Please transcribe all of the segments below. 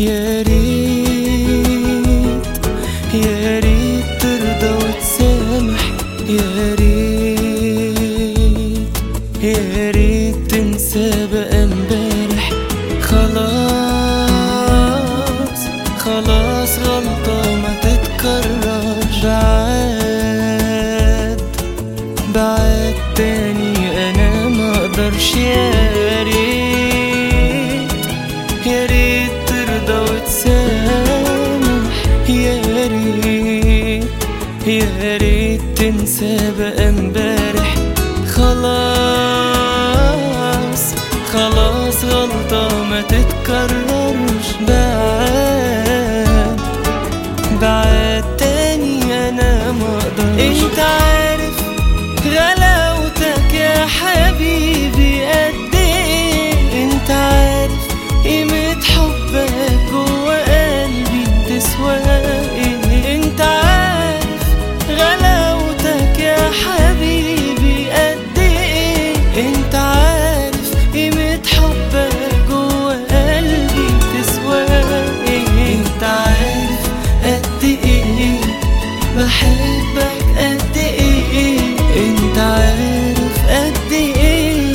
يا ريت يا ريت ترضى وتسامح يا ريت يا ريت تنسى بقى امبارح خلاص خلاص غلطة ما تتكررش بعد بعد تاني انا ما اقدرش يا ريت يا ريت ترضى وتسامح يا ريت يا ريت تنسى بقى امبارح خلاص خلاص غلطة ما تتكررش بعد بعد تاني انا ما اقدرش انت عارف غلاوتك يا حبيبي قد ايه انت عارف قيمة حبك جوا قلبي تسوى ايه انت عارف غلاوتك يا حبيبي قد ايه انت عارف قيمة حبك جوا قلبي تسوى ايه انت عارف قد ايه بحبك قد ايه انت عارف قد ايه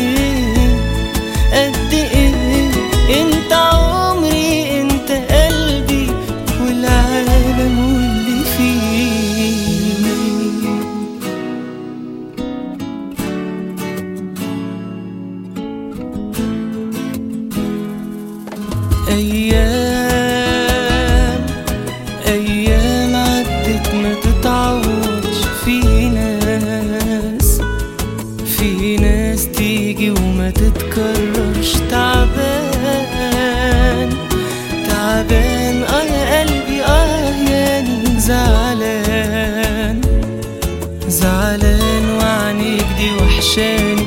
قد ايه انت عمري انت قلبي والعالم واللي فيه ايام ايام عدت ما تتعوضش في ناس في ناس تيجي وما تتكررش تعبان تعبان اه يا قلبي اه ياني زعلان زعلان وعنيك دي وحشاني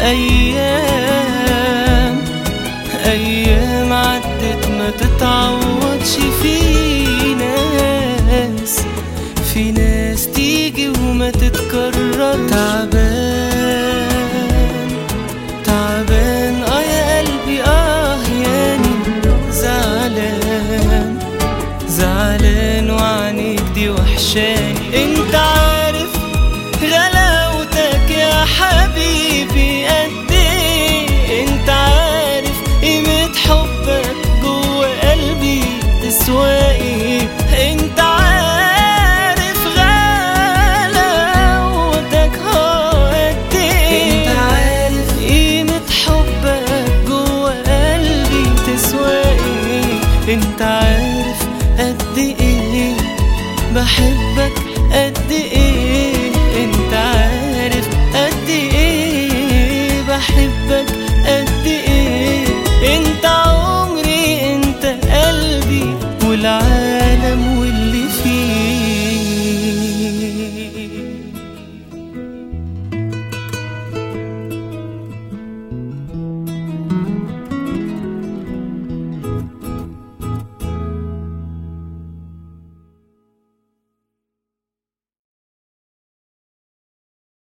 ايام ايام عدت ما تتعوضش في ناس في ناس تيجي وما تتكرر تعبان تعبان اه يا قلبي اه ياني زعلان زعلان وعنيك دي وحشاني انت عارف غلاوتك يا حبيبي قد ايه انت عارف قيمة حبك جوا قلبي تسوى ايه انت عارف غلاوتك اه قد ايه انت عارف قيمة حبك جوا قلبي تسوى ايه انت عارف قد ايه بحبك قد ايه انت عارف قد ايه بحبك قد ايه انت عمري انت قلبي والعالم